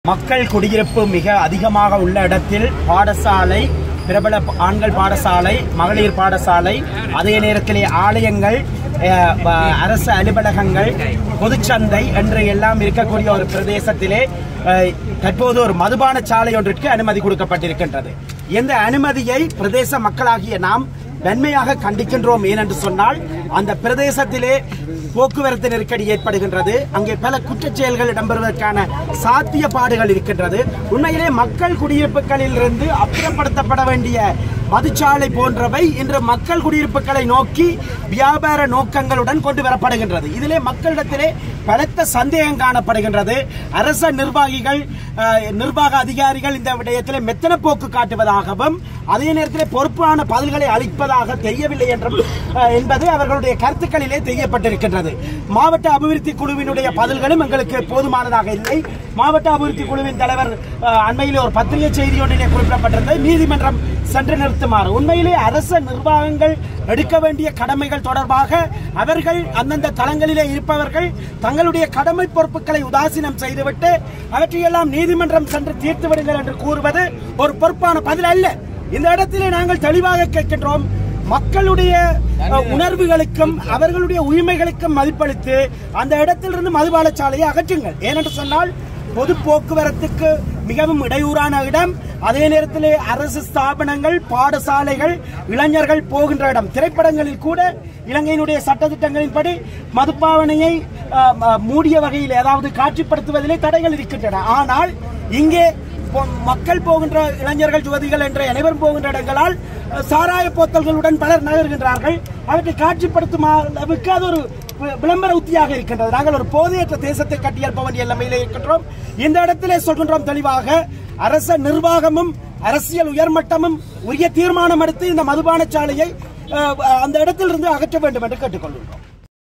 மக்கள் குடியிருப்பு மிக அதிகமாக உள்ள இடத்தில் பாடசாலை பிரபல ஆண்கள் பாடசாலை மகளிர் பாடசாலை அதே நேரத்திலே ஆலயங்கள் அஹ், ப- அரசு அலுவலகங்கள் பொதுச்சந்தை என்று எல்லாம் இருக்கக்கூடிய ஒரு பிரதேசத்திலே அஹ், தற்போது ஒரு மதுபான சாலை ஒன்றிற்கு அனுமதி கொடுக்கப்பட்டிருக்கின்றது இந்த அனுமதியை பிரதேச மக்களாகிய நாம் வன்மையாக கண்டிக்கின்றோம் ஏனென்று சொன்னால் அந்த பிரதேசத்திலே போக்குவரத்து நெருக்கடி ஏற்படுகின்றது அங்கே பல குற்றச் செயல்கள் இடம்பெறுவதற்கான சாத்தியப்பாடுகள் இருக்கின்றது உண்மையிலே மக்கள் குடியிருப்புகளில் இருந்து அப்புறப்படுத்தப்பட வேண்டிய மதுச்சாலை போன்றவை இன்று மக்கள் குடியிருப்புகளை நோக்கி வியாபார நோக்கங்களுடன் கொண்டு வரப்படுகின்றது இதிலே மக்களிடத்திலே பலத்த சந்தேகம் காணப்படுகின்றது அரச நிர்வாகிகள் அஹ், நிர்வாக அதிகாரிகள் இந்த விடயத்திலே மெத்தன போக்கு காட்டுவதாகவும் அதே நேரத்தில் பொறுப்பான பதில்களை அளிப்பதாக தெரியவில்லை என்றும் அஹ், என்பது அவர்களுடைய கருத்துக்களிலே தெரியப்பட்டிருக்கின்றது மாவட்ட அபிவிருத்தி குழுவினுடைய பதில்களும் எங்களுக்கு போதுமானதாக இல்லை மாவட்ட அபிவிருத்தி குழுவின் தலைவர் அஹ், அண்மையிலே ஒரு பத்திரிகை செய்தி ஒன்றிலே குறிப்பிடப்பட்டிருந்தது நீதிமன்றம் சென்று நிறுத்துமாறு உண்மையிலே அரச நிர்வாகங்கள் எடுக்க வேண்டிய கடமைகள் தொடர்பாக அவர்கள் அந்தந்த தளங்களிலே இருப்பவர்கள் தங்களுடைய கடமை பொறுப்புகளை உதாசீனம் செய்துவிட்டு அவற்றையெல்லாம் நீதிமன்றம் சென்று தீர்த்து விடுங்கள் என்று கூறுவது ஒரு பொறுப்பான பதில் அல்ல இந்த இடத்திலே நாங்கள் தெளிவாக கேட்கின்றோம் மக்களுடைய அஹ், உணர்வுகளுக்கும் அவர்களுடைய உரிமைகளுக்கும் மதிப்பளித்து அந்த இடத்திலிருந்து மதுபாலச்சாலையை அகற்றுங்கள் ஏனென்று சொன்னால் பொது போக்குவரத்துக்கு மிகவும் இடையூறான இடம் அதே நேரத்திலே அரசு ஸ்தாபனங்கள் பாடசாலைகள் இளைஞர்கள் போகின்ற இடம் திரைப்படங்களில் கூட இலங்கையினுடைய சட்டத்திட்டங்களின்படி மதுப்பாவனையை அஹ், ம- மூடிய வகையில் ஏதாவது காட்சிப்படுத்துவதிலே தடைகள் இருக்கின்றன ஆனால் இங்கே பொ- மக்கள் போகின்ற இளைஞர்கள் யுவதிகள் என்ற அனைவரும் போகின்ற இடங்களால் அஹ், சாராய போத்தல்களுடன் பலர் நகர்கின்றார்கள் அவற்றை காட்சிப்படுத்தும் அளவுக்கு அது ஒரு வி- விளம்பர உத்தியாக இருக்கின்றது நாங்கள் ஒரு போதையற்ற தேசத்தை கட்டியெழுப்ப வேண்டிய நிலைமையிலே இருக்கின்றோம் இந்த இடத்திலே சொல்கின்றோம் தெளிவாக அரச நிர்வாகமும் அரசியல் உயர்மட்டமும் உரிய தீர்மானம் எடுத்து இந்த மதுபான சாலையை அஹ், அந்த இடத்திலிருந்து அகற்ற வேண்டும் என்று கேட்டுக்கொள்கின்றோம்